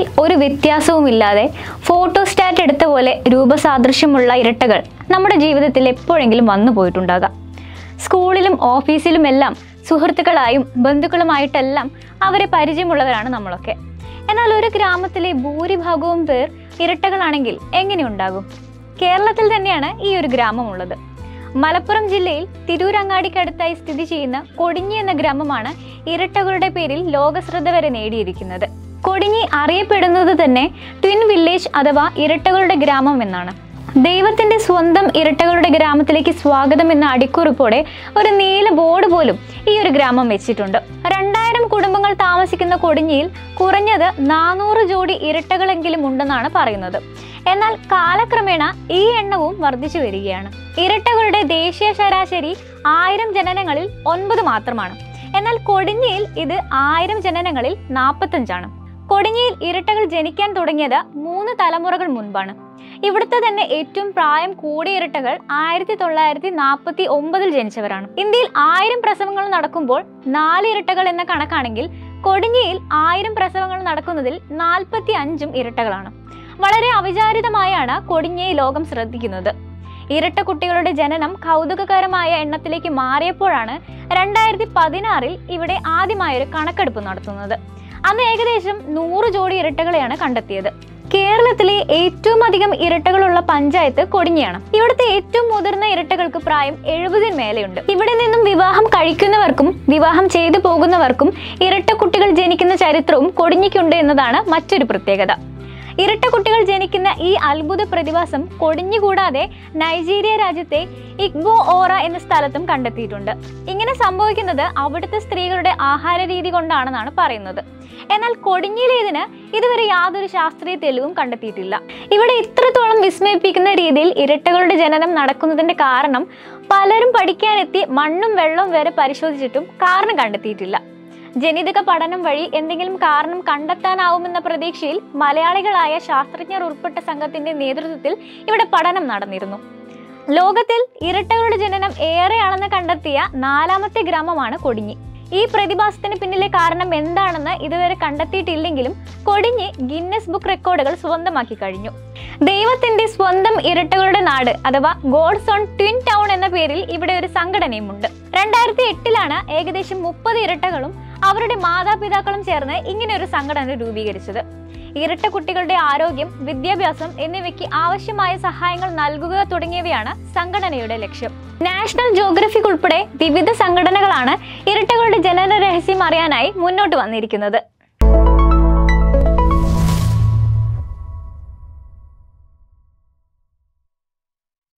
ഒരു വ്യത്യാസവുമില്ലാതെ ഫോട്ടോസ്റ്റാറ്റ് എടുത്ത പോലെ രൂപസാദൃശ്യമുള്ള ഇരട്ടകൾ നമ്മുടെ ജീവിതത്തിൽ എപ്പോഴെങ്കിലും വന്നു പോയിട്ടുണ്ടാകാം സ്കൂളിലും ഓഫീസിലും എല്ലാം സുഹൃത്തുക്കളായും ബന്ധുക്കളുമായിട്ടെല്ലാം അവരെ പരിചയമുള്ളവരാണ് നമ്മളൊക്കെ എന്നാൽ ഒരു ഗ്രാമത്തിലെ ഭൂരിഭാഗവും പേർ ഇരട്ടകളാണെങ്കിൽ എങ്ങനെയുണ്ടാകും കേരളത്തിൽ തന്നെയാണ് ഈ ഒരു ഗ്രാമമുള്ളത് മലപ്പുറം ജില്ലയിൽ തിരൂരങ്ങാടിക്കടുത്തായി സ്ഥിതി ചെയ്യുന്ന കൊടിഞ്ഞി എന്ന ഗ്രാമമാണ് ഇരട്ടകളുടെ പേരിൽ ലോകശ്രദ്ധ വരെ നേടിയിരിക്കുന്നത് കൊടിഞ്ഞി അറിയപ്പെടുന്നത് തന്നെ ട്വിൻ വില്ലേജ് അഥവാ ഇരട്ടകളുടെ ഗ്രാമം എന്നാണ് ദൈവത്തിന്റെ സ്വന്തം ഇരട്ടകളുടെ ഗ്രാമത്തിലേക്ക് സ്വാഗതം എന്ന അടിക്കുറിപ്പോടെ ഒരു നീല ബോർഡ് പോലും ഈ ഒരു ഗ്രാമം വെച്ചിട്ടുണ്ട് രണ്ടായിരം കുടുംബങ്ങൾ താമസിക്കുന്ന കൊടിഞ്ഞിയിൽ കുറഞ്ഞത് നാനൂറ് ജോഡി ഇരട്ടകളെങ്കിലും ഉണ്ടെന്നാണ് പറയുന്നത് എന്നാൽ കാലക്രമേണ ഈ എണ്ണവും വർദ്ധിച്ചു വരികയാണ് ഇരട്ടകളുടെ ദേശീയ ശരാശരി ആയിരം ജനനങ്ങളിൽ ഒൻപത് മാത്രമാണ് എന്നാൽ കൊടിഞ്ഞിയിൽ ഇത് ആയിരം ജനനങ്ങളിൽ നാൽപ്പത്തഞ്ചാണ് കൊടിഞ്ഞിയിൽ ഇരട്ടകൾ ജനിക്കാൻ തുടങ്ങിയത് മൂന്ന് തലമുറകൾ മുൻപാണ് ഇവിടുത്തെ തന്നെ ഏറ്റവും പ്രായം കൂടിയ ഇരട്ടകൾ ആയിരത്തി തൊള്ളായിരത്തി നാൽപ്പത്തി ഒമ്പതിൽ ജനിച്ചവരാണ് ഇന്ത്യയിൽ ആയിരം പ്രസവങ്ങൾ നടക്കുമ്പോൾ നാല് ഇരട്ടകൾ എന്ന കണക്കാണെങ്കിൽ കൊടിഞ്ഞിയിൽ ആയിരം പ്രസവങ്ങൾ നടക്കുന്നതിൽ നാൽപ്പത്തി അഞ്ചും ഇരട്ടകളാണ് വളരെ അവിചാരിതമായാണ് കൊടിഞ്ഞിയെ ലോകം ശ്രദ്ധിക്കുന്നത് ഇരട്ട കുട്ടികളുടെ ജനനം കൗതുകകരമായ എണ്ണത്തിലേക്ക് മാറിയപ്പോഴാണ് രണ്ടായിരത്തി പതിനാറിൽ ഇവിടെ ആദ്യമായൊരു കണക്കെടുപ്പ് നടത്തുന്നത് അന്ന് ഏകദേശം നൂറ് ജോഡി ഇരട്ടകളെയാണ് കണ്ടെത്തിയത് കേരളത്തിലെ ഏറ്റവും അധികം ഇരട്ടകളുള്ള പഞ്ചായത്ത് കൊടിഞ്ഞിയാണ് ഇവിടുത്തെ ഏറ്റവും മുതിർന്ന ഇരട്ടകൾക്ക് പ്രായം എഴുപതിന് മേലെയുണ്ട് ഇവിടെ നിന്നും വിവാഹം കഴിക്കുന്നവർക്കും വിവാഹം ചെയ്തു പോകുന്നവർക്കും ഇരട്ട കുട്ടികൾ ജനിക്കുന്ന ചരിത്രവും കൊടിഞ്ഞിക്കുണ്ട് എന്നതാണ് മറ്റൊരു പ്രത്യേകത ഇരട്ട കുട്ടികൾ ജനിക്കുന്ന ഈ അത്ഭുത പ്രതിഭാസം കൊടിഞ്ഞു കൂടാതെ നൈജീരിയ രാജ്യത്തെ ഇഗ്ബോ ഓറ എന്ന സ്ഥലത്തും കണ്ടെത്തിയിട്ടുണ്ട് ഇങ്ങനെ സംഭവിക്കുന്നത് അവിടുത്തെ സ്ത്രീകളുടെ ആഹാര രീതി കൊണ്ടാണെന്നാണ് പറയുന്നത് എന്നാൽ കൊടിഞ്ഞിലേതിന് ഇതുവരെ യാതൊരു ശാസ്ത്രീയ തെളിവും കണ്ടെത്തിയിട്ടില്ല ഇവിടെ ഇത്രത്തോളം വിസ്മയിപ്പിക്കുന്ന രീതിയിൽ ഇരട്ടകളുടെ ജനനം നടക്കുന്നതിന്റെ കാരണം പലരും പഠിക്കാനെത്തി മണ്ണും വെള്ളവും വരെ പരിശോധിച്ചിട്ടും കാരണം കണ്ടെത്തിയിട്ടില്ല ജനിതക പഠനം വഴി എന്തെങ്കിലും കാരണം കണ്ടെത്താനാവുമെന്ന പ്രതീക്ഷയിൽ മലയാളികളായ ശാസ്ത്രജ്ഞർ ഉൾപ്പെട്ട സംഘത്തിന്റെ നേതൃത്വത്തിൽ ഇവിടെ പഠനം നടന്നിരുന്നു ലോകത്തിൽ ഇരട്ടകളുടെ ജനനം ഏറെയാണെന്ന് കണ്ടെത്തിയ നാലാമത്തെ ഗ്രാമമാണ് കൊടിഞ്ഞി ഈ പ്രതിഭാസത്തിന് പിന്നിലെ കാരണം എന്താണെന്ന് ഇതുവരെ കണ്ടെത്തിയിട്ടില്ലെങ്കിലും കൊടിഞ്ഞി ഗിന്നസ് ബുക്ക് റെക്കോർഡുകൾ സ്വന്തമാക്കി കഴിഞ്ഞു ദൈവത്തിന്റെ സ്വന്തം ഇരട്ടകളുടെ നാട് അഥവാ ഗോഡ്സ് ഓൺ ട്വിൻ ടൗൺ എന്ന പേരിൽ ഇവിടെ ഒരു സംഘടനയുമുണ്ട് രണ്ടായിരത്തി എട്ടിലാണ് ഏകദേശം മുപ്പത് ഇരട്ടകളും അവരുടെ മാതാപിതാക്കളും ചേർന്ന് ഇങ്ങനെ ഒരു സംഘടന രൂപീകരിച്ചത് ഇരട്ട കുട്ടികളുടെ ആരോഗ്യം വിദ്യാഭ്യാസം എന്നിവയ്ക്ക് ആവശ്യമായ സഹായങ്ങൾ നൽകുക തുടങ്ങിയവയാണ് സംഘടനയുടെ ലക്ഷ്യം നാഷണൽ ജോഗ്രഫിക് ഉൾപ്പെടെ വിവിധ സംഘടനകളാണ് ഇരട്ടകളുടെ ജനന രഹസ്യം അറിയാനായി മുന്നോട്ട് വന്നിരിക്കുന്നത്